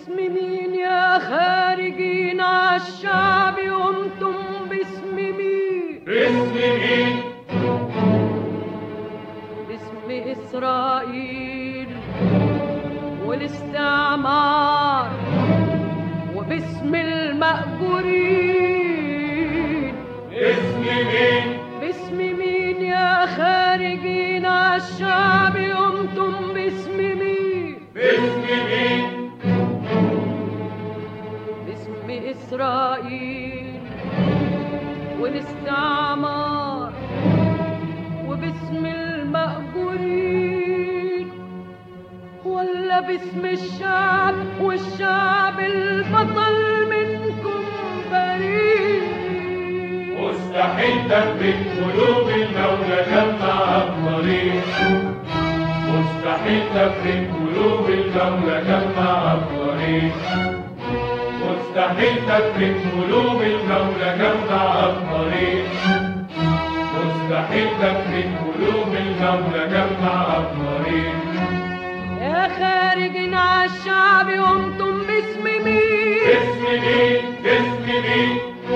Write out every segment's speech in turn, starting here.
باسم مين يا خارجين عالشعب قمتم باسم مين باسم مين باسم إسرائيل والاستعمار وباسم المأجورين باسم مين باسم مين يا خارجين عالشعب قمتم باسم مين باسم مين باسم إسرائيل والاستعمار وباسم المأجورين ولا باسم الشعب والشعب البطل منكم بريء مستحيل تفرق قلوب المولى جمع الطريق مستحيل تفرق قلوب المولى جمع الطريق مستحيل تفرق قلوب المولى جمع الطريق مستحيل تفرق قلوب المولى جمع الطريق يا خارجين عالشعب قمتم باسم مين اسم مين اسم مين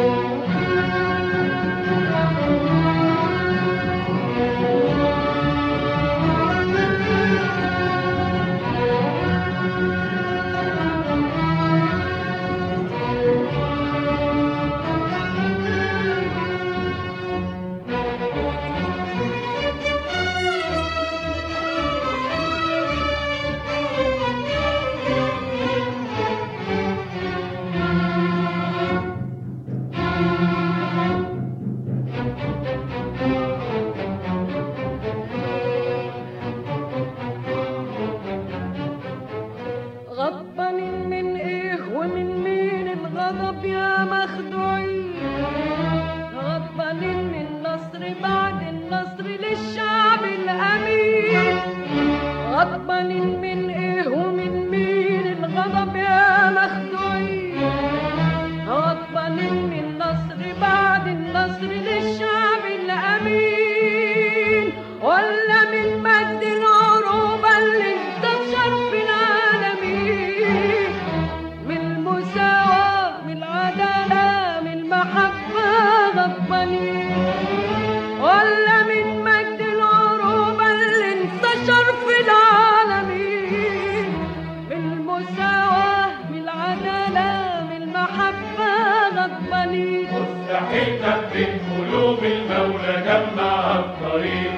غضبانين من ايه ومن مين الغضب يا مخدوعين غضبانين من نصر بعد النصر للشعب الامين غضبانين من ايه ومن مين الغضب يا مخدوعين غضبانين من نصر بعد النصر للشعب الامين ولا من مجد العروبه اللي انتشر في العالمين من المساواة من العدالة من المحبة غضبانين ولا من مجد العروبة اللي انتشر في العالمين من المساواة من العدالة من المحبة غضبانين مستحيل تفرق قلوب المولى جمع الطريق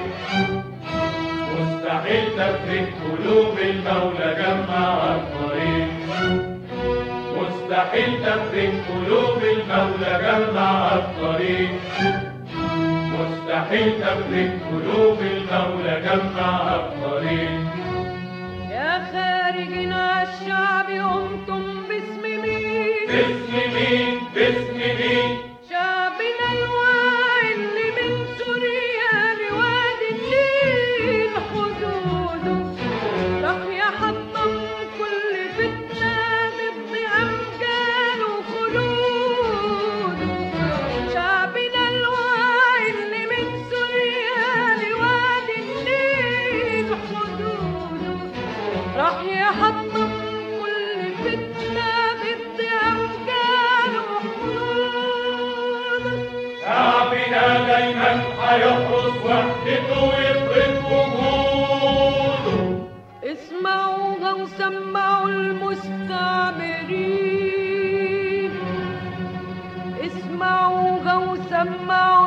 مستحيل تفرق قلوب المولى جمع الطريق مستحيل تفرق قلوب المولى جمع الطريق مستحيل تفرق قلوب المولى جمع الطريق يا خارجين عالشعب قمتم باسم مين باسم مين باسم مين شعبنا الواعي اللي من سوريا لوادي النيل حدوده راح يحطم كل فتنة ضد أمجاد وخلوده شعبنا الواعي اللي من سوريا لوادي النيل حدوده راح يحطم كل فتنة ضد أمجاد وخلوده شعبنا دايما هيحرس وحدته ويفرض وجوده اسمعوها وسمعوا المستعمرين اسمعوها وسمعوا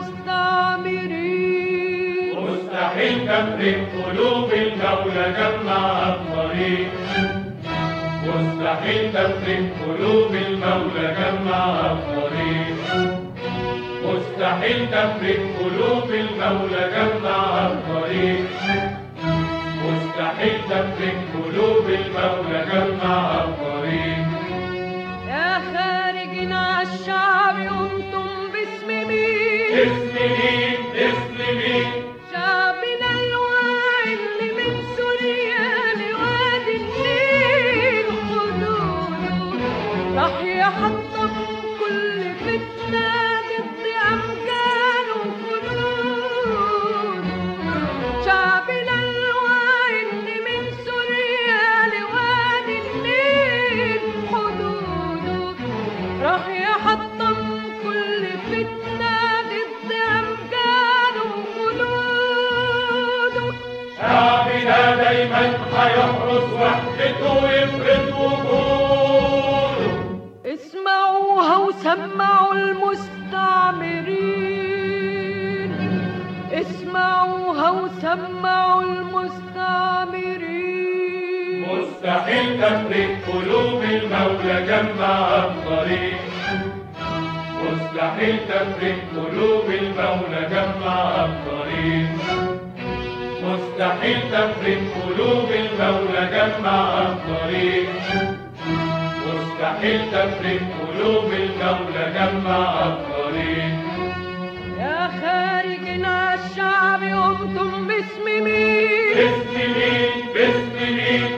المستعمرين مستحيل تفرق قلوب المولى جمع الطريق مستحيل تفرق قلوب المولى جمع الطريق مستحيل تفرق قلوب المولى جمع الطريق مستحيل تفرق قلوب المولى جمع الطريق يا خارجين عالشعب قمتم باسم مين اسم مين اسم مين شعبنا الواعي اللي من سوريا لوادي النيل حدوده راح يحطم كل فتنة ضد أمجاد وخلود شعبنا الواعي اللي من سوريا لوادي النيل يحرس وحدته ويفرد وجوده اسمعوها وسمعوا المستعمرين اسمعوها وسمعوا المستعمرين مستحيل تفرق قلوب المولى جمع الطريق مستحيل تفرق قلوب المولى جمع الطريق مستحيل تفرق قلوب المولى جمع الطريق مستحيل تفرق قلوب المولى جمع الطريق يا خارجين عالشعب قمتم باسم مين باسم مين باسم مين